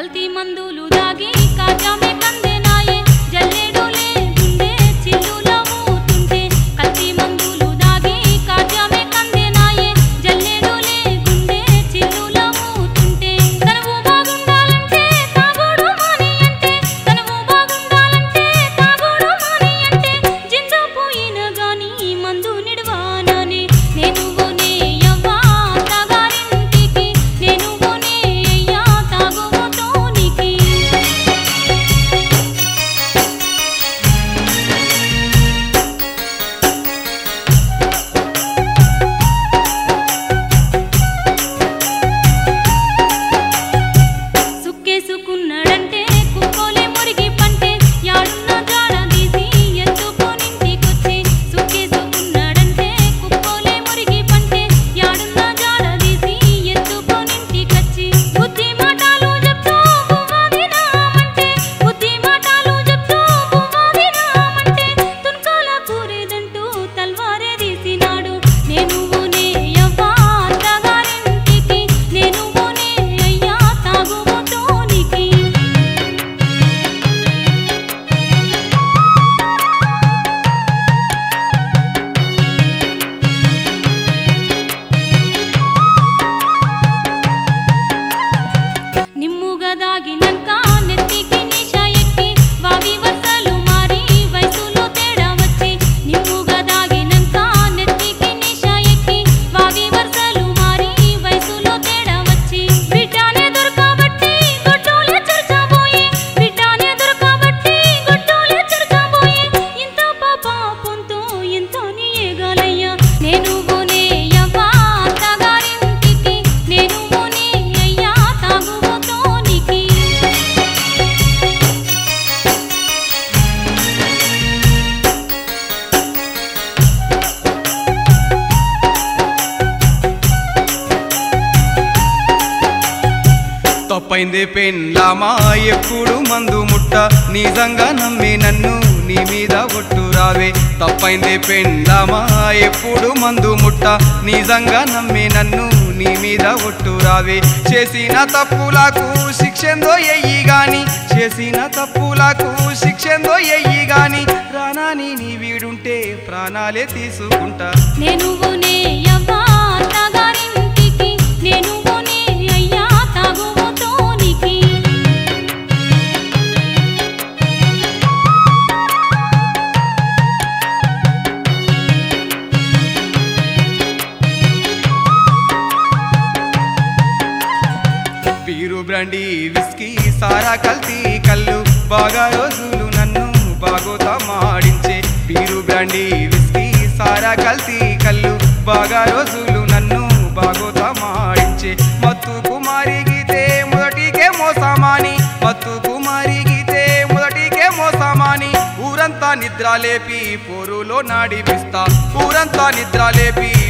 కల్తీ మందులు దాగి కాజామే కందెనాయే జల్లెడులే గుండె చిల్లుల ఊతుంటే కల్తీ మందులు దాగి కాజామే కందెనాయే జల్లెడులే గుండె చిల్లుల ఊతుంటే తనువు బాగుండాలంటే తాగుడు మాని అంటే తనువు బాగుండాలంటే తాగుడు మాని అంటే జింద పోయిన గాని మందు నిడవానని నేను పోనే యవ్వా తాగారింటికి నేను పోనే అయ్యా తాగుబోతోనికి సుక్కేసుకున్నాడంటే కుక్కోలే మురిగి పంటే యాడున్న జాడ తీసి ఎత్తుకోనింటికొచ్చి సుక్కేసుకున్నాడంటే కుక్కోలే మురిగి పంటే యాడున్న జాడ తీసి ఎత్తుకోనింటికొచ్చి బుద్ధి మాటలు చెప్తూ బువ్వాది నామంటే బుద్ధి మాటలు చెప్తూ బువ్వాది నామంటే తున్కాల కూరేదంటూ తల్వారే తీసినాడు నేను ఓనే యవ్వా అత్తగారింటికి నేను ఓనే అయ్యా తాగుబోతోనికి నిమ్ముగా దాగినంక నెత్తికి నిష ఎక్కి వావి వరుసలు మారి వయసులో తేడా వచ్చి నిమ్ముగా దాగినంక నెత్తికి నిష ఎక్కి వావి వరుసలు మారి వయసులో తేడా వచ్చి బిడ్డానే దొరకబట్టి గొడ్డోలే చర్చబోయి బిడ్డానే దొరకబట్టి గొడ్డోలే చర్చబోయి ఇంత పాపంతో ఎంత నీయగలయ్యా నేను పోనే యవ్వా అత్తగారింటికి నేను పోనే అయ్యా తాగుబోతోనికి తప్పైందే పెండ్లామా ఎప్పుడు మందు ముట్ట నిజంగా నమ్మి నన్ను నీ మీద ఒట్టు రావే తప్పైందే పెండ్లామా ఎప్పుడు మందు ముట్ట నిజంగా నమ్మి నన్ను నీ మీద ఒట్టు రావే చేసిన తప్పులకు శిక్షందో ఎయ్యి గాని చేసిన తప్పులకు శిక్షందో ఎయ్యి గాని ప్రాణాని నీ వీడుంటే ప్రాణాలే తీసుకుంటా నేను పోనే యవ్వా అత్తగారింటికి నేను పోనే అయ్యా తాగుబోతోనికి బీరు బ్రాండీ విస్కీ సారా కల్తీ కళ్ళు బాగా రోజులు నన్ను బాగోతా మాడించే బీరు బ్రాండీ విస్కీ సారా కల్తీ కళ్ళు బాగా రోజులు నన్ను బాగోతా మాడించే మత్తు కుమారి గీతే మొదటికే మోసమాని మత్తు కుమారి గీతే మొదటికే మోసమాని ఊరంతా నిద్ర లేపి పోరులో నాడిపిస్తా ఊరంతా నిద్ర లేపి